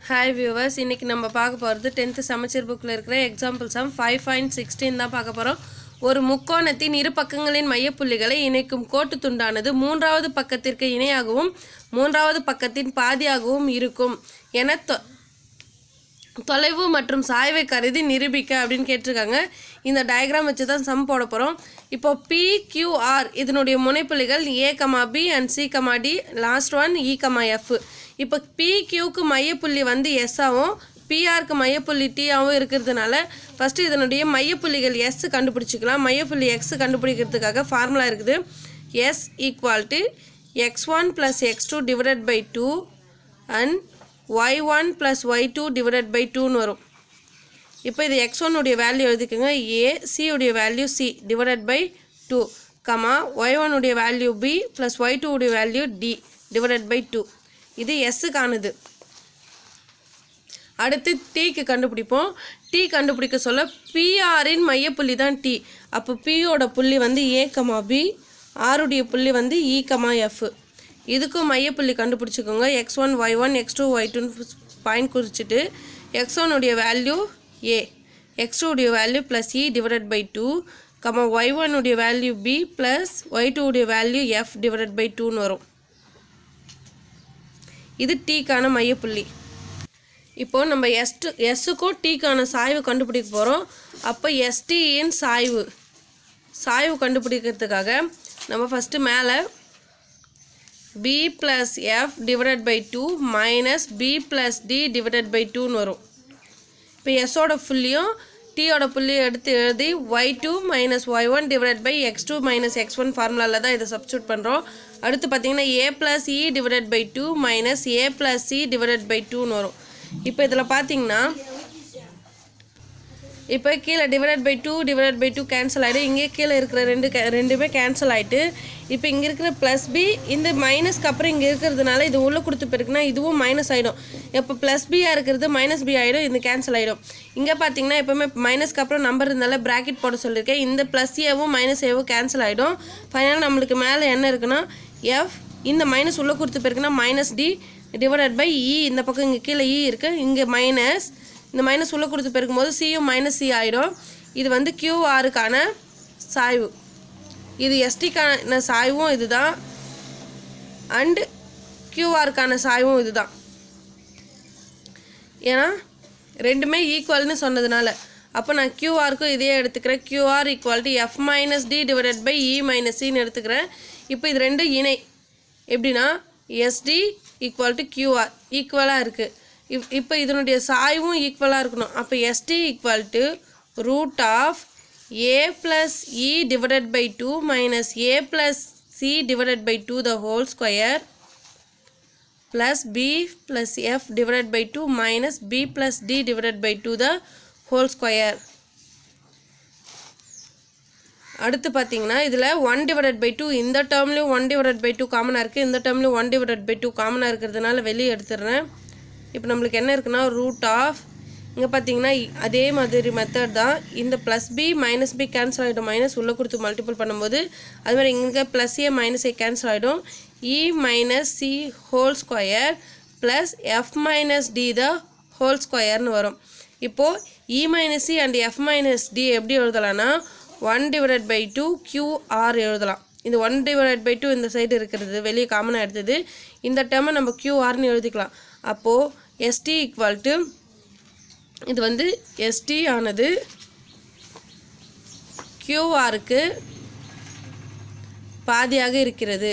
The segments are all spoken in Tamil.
ஹாய் வியூவர்ஸ் இன்றைக்கி நம்ம பார்க்க போகிறது டென்த்து சமச்சீர் புக்கில் இருக்கிற example sum five point sixteen தான் பார்க்க போகிறோம் ஒரு முக்கோணத்தின் இரு பக்கங்களின் மையப்புள்ளிகளை இணைக்கும் கோட்டு துண்டானது மூன்றாவது பக்கத்திற்கு இணையாகவும் மூன்றாவது பக்கத்தின் பாதியாகவும் இருக்கும் என தொ தொலைவு மற்றும் சாய்வை கருதி நிரூபிக்க அப்படின்னு கேட்டிருக்காங்க இந்த டயக்ராம் வச்சு தான் சம் போட போகிறோம் இப்போ பிக்யூஆர் இதனுடைய முனைப்புள்ளிகள் A comma B and C comma D last one E comma F இப்போ பிக்யூக்கு மையப்புள்ளி வந்து எஸ் ஆகும் பிஆருக்கு மையப்புள்ளி டி ஆகவும் இருக்கிறதுனால ஃபஸ்ட்டு இதனுடைய மையப்புள்ளிகள் எஸ் கண்டுபிடிச்சிக்கலாம் மையப்புள்ளி எக்ஸ் கண்டுபிடிக்கிறதுக்காக ஃபார்முலா இருக்குது S equal to X one plus X two divided by two and Y one plus Y two divided by டூன்னு வரும் இப்போ இது எக்ஸ் உடைய வேல்யூ எழுதிக்கோங்க ஏ சி உடைய value C divided by two comma Y உடைய value B plus Y two உடைய value D divided by two இது எஸ்ஸுக்கானது அடுத்து டீக்கு கண்டுபிடிப்போம் டி கண்டுபிடிக்க சொல்ல பிஆரின் மையப்புள்ளி தான் டி அப்போ பியோட புள்ளி வந்து ஏ கமா பி ஆருடைய புள்ளி வந்து இ கமா எஃப் இதுக்கும் மையப்புள்ளி கண்டுபிடிச்சிக்கோங்க X one Y one X two Y டூன்னு பாயிண்ட் குறிச்சிட்டு எக்ஸ் உடைய வேல்யூ ஏ எக்ஸ் உடைய value plus E divided by two comma Y உடைய வேல்யூ பி ப்ளஸ் ஒய் உடைய வேல்யூ எஃப் டிவைடட் பை டூன்னு வரும் இது டீக்கான மையப்புள்ளி இப்போது நம்ம எஸ்ட்டு எஸ்ஸுக்கும் டீக்கான சாய்வு கண்டுபிடிக்க போகிறோம் அப்போ எஸ்டியின் சாய்வு சாய்வு கண்டுபிடிக்கிறதுக்காக நம்ம ஃபஸ்ட்டு மேலே B plus F divided by two minus B plus D divided by டூன்னு வரும் இப்போ எஸ்ஸோட புள்ளியும் டீயோட புள்ளியும் எடுத்து எழுதி Y two minus Y one divided by X two minus X one ஃபார்முலாவில் தான் இதை சப்ஸ்டியூட் பண்ணுறோம் அடுத்து பார்த்தீங்கன்னா A plus E divided by two minus A plus C divided by டூன்னு வரும் இப்போ இதில் பார்த்தீங்கன்னா இப்போ கீழே divided by two divided by two cancel ஆகிடும் இங்கே கீழே இருக்கிற ரெண்டு கே ரெண்டுமே கேன்சல் ஆகிட்டு இப்போ இங்கே இருக்கிற ப்ளஸ் பி இந்த மைனஸ்க்கு அப்புறம் இங்கே இருக்கிறதுனால இது உள்ளே கொடுத்து போயிருக்குன்னா இதுவும் மைனஸ் ஆகிடும் இப்போ ப்ளஸ் பியாக இருக்கிறது மைனஸ் பி ஆகிடும் இது கேன்சல் ஆகிடும் இங்கே பார்த்தீங்கன்னா எப்போவுமே மைனஸ்க்கு அப்புறம் நம்பர் இருந்தால ப்ராக்கெட் போட சொல்லியிருக்கேன் இந்த ப்ளஸ் ஏவும் மைனஸ் ஏவும் கேன்சல் ஆகிடும் ஃபைனலாக நம்மளுக்கு மேலே என்ன இருக்குன்னா எஃப் இந்த மைனஸ் உள்ளே கொடுத்து போயிருக்குன்னா minus D divided by E இந்த பக்கம் இங்கே கீழே இ இருக்குது இங்கே மைனஸ் இந்த மைனஸ் உள்ளே கொடுத்து பெருக்கும்போது சியும் மைனஸ் சி ஆகிடும் இது வந்து கியூஆருக்கான சாய்வு இது எஸ்டிக்கான சாய்வும் இதுதான் அண்டு கியூஆருக்கான சாய்வும் இதுதான் ஏன்னா ரெண்டுமே ஈக்குவல்னு சொன்னதுனால அப்போ நான் கியூஆருக்கும் இதே எடுத்துக்கிறேன் QR equal to F minus D divided by E minus சின்னு எடுத்துக்கிறேன் இப்போ இது ரெண்டும் இணை எப்படின்னா எஸ்டி ஈக்குவல் டு கியூஆர் ஈக்குவலாக இருக்குது இப் இப்போ இதனுடைய சாய்வும் ஈக்குவலாக இருக்கணும் அப்போ ST equal to root of A plus E divided by two minus A plus C divided by two the whole square plus b plus f divided by 2 minus b plus d divided by 2 the whole square அடுத்து பார்த்தீங்கன்னா இதில் ஒன் டிவைடட் பை டூ இந்த டேர்ம்லேயும் ஒன் டிவைடட் பை டூ காமனாக இருக்குது இந்த டேர்ம்லேயும் ஒன் டிவைடட் பை டூ காமனாக இருக்கிறதுனால வெளியே எடுத்துடுறேன் இப்போ நம்மளுக்கு என்ன இருக்குன்னா ரூட் ஆஃப் இங்கே பார்த்தீங்கன்னா அதே மாதிரி மெத்தட் தான் இந்த plus B minus B cancel ஆகிடும் மைனஸ் உள்ளே கொடுத்து மல்டிபிள் பண்ணும்போது அது மாதிரி இங்கே plus A minus A cancel ஆகிடும் E minus C whole square plus F minus D the whole ஸ்கொயர்னு வரும் இப்போது E minus C and F minus D எப்படி எழுதலாம்னா one divided by two QR எழுதலாம் இந்த ஒன் டிவைடட் பை டூ இந்த சைடு இருக்கிறது வெளியே காமனாக எடுத்தது இந்த டேர்மை நம்ம கியூஆர்னு எழுதிக்கலாம் அப்போது எஸ்டி ஈக்குவல் டு இது வந்து எஸ்டி ஆனது கியூஆருக்கு பாதியாக இருக்கிறது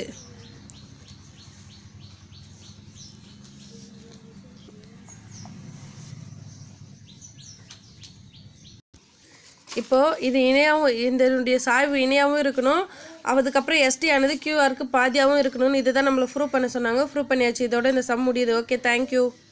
இப்போது இது இணையாகவும் இதனுடைய சாய்வு இணையாகவும் இருக்கணும் அதுக்கப்புறம் எஸ்டி ஆனது கியூஆருக்கு பாதியாகவும் இருக்கணும்னு இதுதான் நம்மளை ப்ரூவ் பண்ண சொன்னாங்க ப்ரூவ் பண்ணியாச்சு இதோட இந்த சம் முடியுது ஓகே தேங்க்யூ